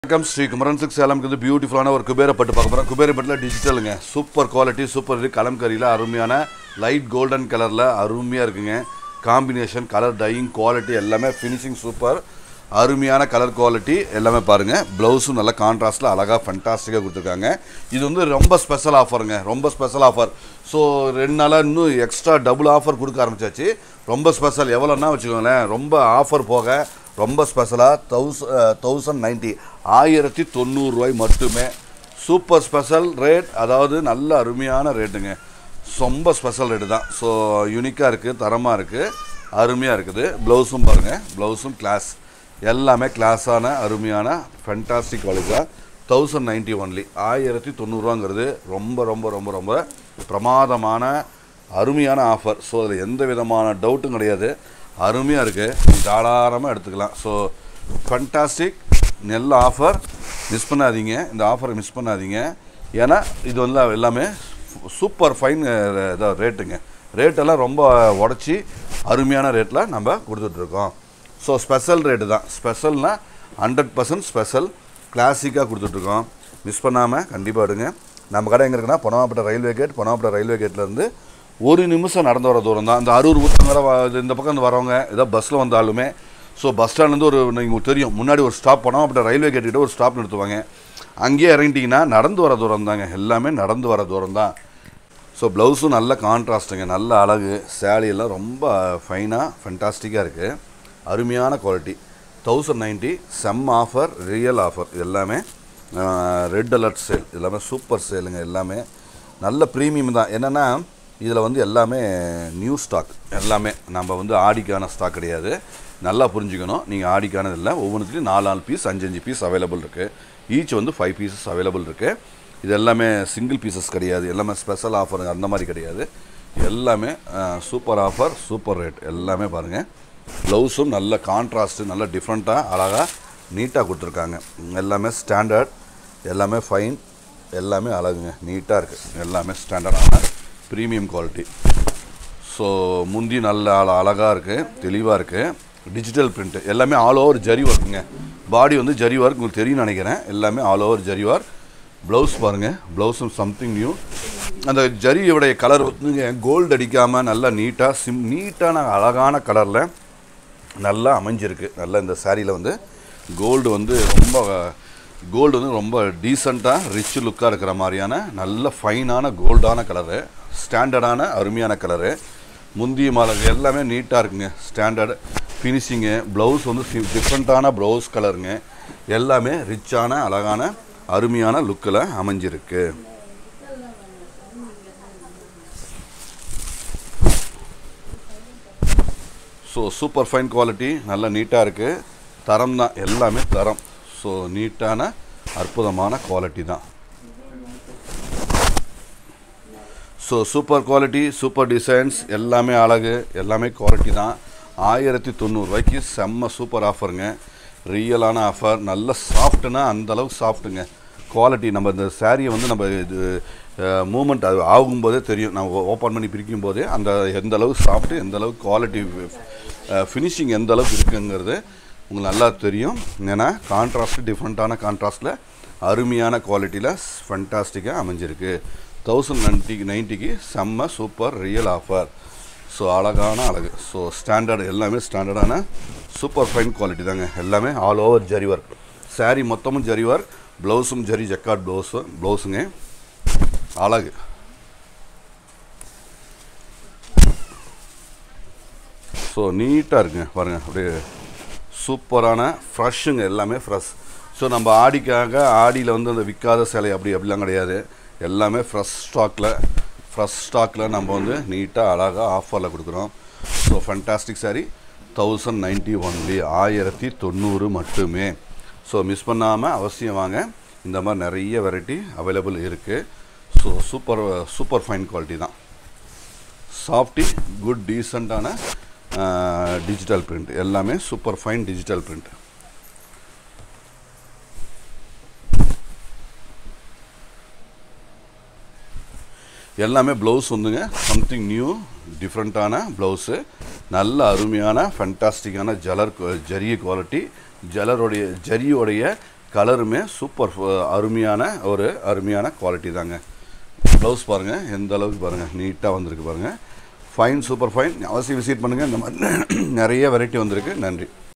வணக்கம் ஸ்ரீ குமரன் சிக்ஸ் சேலம்க்கு வந்து பியூட்டிஃபுல்லான ஒரு குபேர பட்டு பார்க்க போகிறோம் குபேர பட்டில் டிஜிட்டலுங்க சூப்பர் குவாலிட்டி சூப்பர் இது கலம்கரியில் அருமையான லைட் கோல்டன் கலரில் அருமையாக இருக்குங்க காம்பினேஷன் கலர் டையிங் குவாலிட்டி எல்லாமே ஃபினிஷிங் சூப்பர் அருமையான கலர் குவாலிட்டி எல்லாமே பாருங்கள் ப்ளவுஸும் நல்லா கான்ட்ராஸ்ட்டில் அழகாக ஃபண்டாஸ்டிக்காக கொடுத்துருக்காங்க இது வந்து ரொம்ப ஸ்பெஷல் ஆஃபருங்க ரொம்ப ஸ்பெஷல் ஆஃபர் ஸோ ரெண்டு நாளாக இன்னும் எக்ஸ்ட்ரா டபுள் ஆஃபர் கொடுக்க ஆரம்பிச்சாச்சு ரொம்ப ஸ்பெஷல் எவ்வளோன்னா வச்சுக்கோங்களேன் ரொம்ப ஆஃபர் போக ரொம்ப ஸ்பெஷலாக தௌச தௌசண்ட் நைன்ட்டி ஆயிரத்தி தொண்ணூறுரூவாய் மட்டுமே சூப்பர் ஸ்பெஷல் ரேட் அதாவது நல்ல அருமையான ரேட்டுங்க ரொம்ப ஸ்பெஷல் ரேட்டு தான் ஸோ யூனிக்காக இருக்குது தரமாக இருக்குது அருமையாக இருக்குது ப்ளவுஸும் பாருங்கள் ப்ளவுஸும் கிளாஸ் எல்லாமே கிளாஸான அருமையான ஃபென்டாஸ்டிக் குவாலிட்டியாக தௌசண்ட் நைன்ட்டி ஒன்லி ஆயிரத்தி தொண்ணூறுவாங்கிறது ரொம்ப ரொம்ப ரொம்ப ரொம்ப பிரமாதமான அருமையான ஆஃபர் ஸோ அதில் எந்த விதமான டவுட்டும் கிடையாது அருமையாக இருக்குது தாராளமாக எடுத்துக்கலாம் ஸோ ஃபண்டாஸ்டிக் நல்ல ஆஃபர் மிஸ் பண்ணாதீங்க இந்த ஆஃபரை மிஸ் பண்ணாதீங்க ஏன்னா இது வந்து எல்லாமே சூப்பர் ஃபைன் ரேட்டுங்க ரேட்டெல்லாம் ரொம்ப உடச்சி அருமையான ரேட்டில் நம்ம கொடுத்துட்ருக்கோம் ஸோ ஸ்பெஷல் ரேட்டு தான் ஸ்பெஷல்னால் ஹண்ட்ரட் பர்சன்ட் ஸ்பெஷல் கிளாசிக்காக கொடுத்துட்ருக்கோம் மிஸ் பண்ணாமல் கண்டிப்பாக எடுங்க நம்ம கடை எங்கே இருக்குன்னா பொனவாப்பட்ட ரயில்வே கேட் பொனவாப்பட்ட ரயில்வே கேட்லேருந்து ஒரு நிமிஷம் நடந்து வர தூரம் தான் இந்த அரூர் ஊத்தங்கர இந்த பக்கம் இருந்து வரவங்க ஏதோ பஸ்ஸில் வந்தாலுமே ஸோ பஸ் ஸ்டாண்ட்லேருந்து ஒரு நீங்கள் தெரியும் முன்னாடி ஒரு ஸ்டாப் போனோம் அப்படி ரயில்வே கேட்டுக்கிட்ட ஒரு ஸ்டாப் நிறுத்துவாங்க அங்கேயே இறங்கிட்டிங்கன்னா நடந்து வர தூரம் தாங்க எல்லாமே நடந்து வர தூரம் தான் ஸோ ப்ளவுஸும் நல்ல கான்ட்ராஸ்ட்டுங்க நல்ல அழகு சேலையெல்லாம் ரொம்ப ஃபைனாக ஃபென்டாஸ்டிக்காக இருக்குது அருமையான குவாலிட்டி தௌசண்ட் நைன்ட்டி செம் ஆஃபர் ரியல் ஆஃபர் இது எல்லாமே ரெட் அலர்ட் சேல் எல்லாமே சூப்பர் சேலுங்க எல்லாமே நல்ல ப்ரீமியம் தான் என்னென்னா இதில் வந்து எல்லாமே நியூ ஸ்டாக் எல்லாமே நம்ம வந்து ஆடிக்கான ஸ்டாக் கிடையாது நல்லா புரிஞ்சுக்கணும் நீங்கள் ஆடிக்கானது இல்லை ஒவ்வொன்றுத்துலையும் நாலு நாலு பீஸ் அஞ்சு அஞ்சு பீஸ் அவைலபிள் இருக்குது ஈச் வந்து ஃபைவ் பீசஸ் அவைலபிள் இருக்குது இது எல்லாமே சிங்கிள் பீசஸ் கிடையாது எல்லாமே ஸ்பெஷல் ஆஃபர் அந்த மாதிரி கிடையாது எல்லாமே சூப்பர் ஆஃபர் சூப்பர் ரேட் எல்லாமே பாருங்கள் ப்ளவுஸும் நல்ல கான்ட்ராஸ்ட்டு நல்ல டிஃப்ரெண்ட்டாக அழகாக நீட்டாக கொடுத்துருக்காங்க எல்லாமே ஸ்டாண்டர்ட் எல்லாமே ஃபைன் எல்லாமே அழகுங்க நீட்டாக இருக்குது எல்லாமே ஸ்டாண்டர்டான ப்ரீமியம் குவாலிட்டி ஸோ முந்தி நல்ல அழ அழகாக இருக்குது தெளிவாக இருக்குது டிஜிட்டல் பிரிண்ட்டு எல்லாமே ஆல் ஓவர் ஜரி ஒர்க்குங்க பாடி வந்து ஜரி ஒர்க் உங்களுக்கு தெரியும்னு நினைக்கிறேன் எல்லாமே all over zari work blouse பாருங்கள் ப்ளவுஸும் சம்திங் நியூ அந்த ஜரியோடைய கலர் வந்துங்க கோல்டு அடிக்காமல் நல்லா நீட்டாக சிம் நீட்டான அழகான கலரில் நல்லா அமைஞ்சிருக்கு நல்லா இந்த சாரியில் வந்து கோல்டு வந்து ரொம்ப கோல்டு வந்து ரொம்ப டீசெண்டாக ரிச் லுக்காக இருக்கிற மாதிரியான நல்ல ஃபைனான கோல்டான கலரு ஸ்டாண்டர்டான அருமையான கலரு முந்திய மாலை எல்லாமே நீட்டாக இருக்குங்க ஸ்டாண்டர்ட் ஃபினிஷிங்கு ப்ளவுஸ் வந்து டிஃப்ரெண்ட்டான ப்ளவுஸ் கலருங்க எல்லாமே ரிச்சான அழகான அருமையான லுக்கில் அமைஞ்சிருக்கு ஸோ சூப்பர் ஃபைன் குவாலிட்டி நல்லா நீட்டாக இருக்குது தரம் தான் எல்லாமே தரம் ஸோ நீட்டான அற்புதமான குவாலிட்டி தான் so super quality super designs எல்லாமே அழகு எல்லாமே குவாலிட்டி தான் ஆயிரத்தி தொண்ணூறுரூவாய்க்கு செம்ம சூப்பர் ஆஃபருங்க ரியலான ஆஃபர் நல்ல சாஃப்ட்டுனா அந்தளவுக்கு சாஃப்ட்டுங்க குவாலிட்டி நம்ம இந்த சாரியை வந்து நம்ம இது மூமெண்ட் அது ஆகும்போதே தெரியும் நம்ம ஓப்பன் பண்ணி பிரிக்கும் போதே அந்த எந்த அளவுக்கு சாஃப்ட்டு எந்த அளவுக்கு குவாலிட்டி ஃபினிஷிங் எந்த அளவுக்கு இருக்குங்கிறது உங்களுக்கு நல்லா தெரியும் ஏன்னா கான்ட்ராஸ்ட்டு டிஃப்ரெண்ட்டான கான்ட்ராஸ்ட்டில் அருமையான குவாலிட்டியில் ஃபண்டாஸ்டிக்காக அமைஞ்சிருக்கு தௌசண்ட் நைன்ட்டி நைன்ட்டிக்கு செம்ம சூப்பர் ரியல் ஆஃபர் ஸோ அழகான அழகு ஸோ ஸ்டாண்டர்டு எல்லாமே ஸ்டாண்டர்டான சூப்பர் ஃபைன் குவாலிட்டி தாங்க எல்லாமே all over zari work sari மொத்தமும் ஜரி ஒர்க் ப்ளவுஸும் ஜரி ஜக்காட் ப்ளவுஸு ப்ளவுஸுங்க அழகு ஸோ நீட்டாக இருக்குங்க பாருங்கள் அப்படியே சூப்பரான ஃப்ரெஷ்ஷுங்க எல்லாமே ஃப்ரெஷ் ஸோ நம்ம ஆடிக்காக ஆடியில் வந்து அந்த விற்காத சேலை அப்படி அப்படிலாம் கிடையாது எல்லாமே ஃப்ரெஷ் ஸ்டாக்கில் ஃப்ரெஷ் ஸ்டாக்கில் நம்ம வந்து நீட்டாக அழகாக ஆஃபரில் கொடுக்குறோம் so fantastic sari thousand ninety only ஆயிரத்தி தொண்ணூறு மட்டுமே ஸோ மிஸ் பண்ணாமல் அவசியம் வாங்க இந்த மாதிரி நிறைய வெரைட்டி அவைலபிள் இருக்குது so super super fine quality தான் சாஃப்டி குட் டீசெண்டான டிஜிட்டல் பிரிண்ட் எல்லாமே சூப்பர் ஃபைன் டிஜிட்டல் பிரிண்ட் எல்லாமே ப்ளவுஸ் வந்துங்க சம்திங் நியூ டிஃப்ரெண்ட்டான ப்ளவுஸு நல்ல அருமையான ஃபண்டாஸ்டிக்கான ஜலர் ஜரிய குவாலிட்டி ஜலருடைய ஜரியோடைய கலருமே சூப்பர் அருமையான ஒரு அருமையான குவாலிட்டி தாங்க ப்ளவுஸ் பாருங்கள் எந்த அளவுக்கு பாருங்கள் நீட்டாக வந்திருக்கு பாருங்கள் ஃபைன் சூப்பர் ஃபைன் அவசியம் விசிட் பண்ணுங்கள் இந்த மாதிரி நிறைய வெரைட்டி வந்திருக்கு நன்றி